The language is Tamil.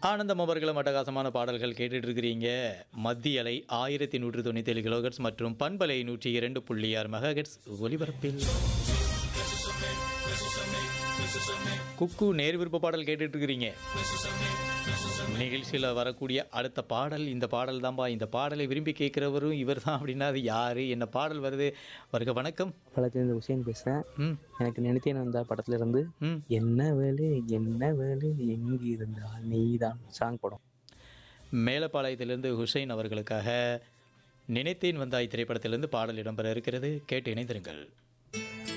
ஆனந்தம் அவர்களும் அட்டகாசமான பாடல்கள் கேட்டுட்டு இருக்கிறீங்க மத்திய அலை ஆயிரத்தி நூற்றி தொண்ணூற்றி ஏழு கிலோகட்ஸ் மற்றும் பண்பலை நூற்றி இரண்டு புள்ளி ஆறு மெகாஹெட்ஸ் ஒலிபரப்பில் குக்கு நேர் விருப்ப பாடல் கேட்டுட்டு இருக்கிறீங்க நிகழ்ச்சியில் வரக்கூடிய அடுத்த பாடல் இந்த பாடல் தான்பா இந்த பாடலை விரும்பி கேட்குறவரும் இவர் தான் அப்படின்னா அது யாரு என்ன பாடல் வருது வருக வணக்கம் பழத்திலிருந்து உசேன் பேசுகிறேன் ம் எனக்கு நினைத்தேன் வந்த படத்துல இருந்து ம் என்ன வேலு என்ன வேலு எங்கு இருந்தால் நீதான் சாங் படம் மேலப்பாளையத்திலிருந்து ஹுசைன் அவர்களுக்காக நினைத்தேன் வந்தாய் திரைப்படத்திலிருந்து பாடல் இடம்பெற இருக்கிறது கேட்டு இணைந்திருங்கள்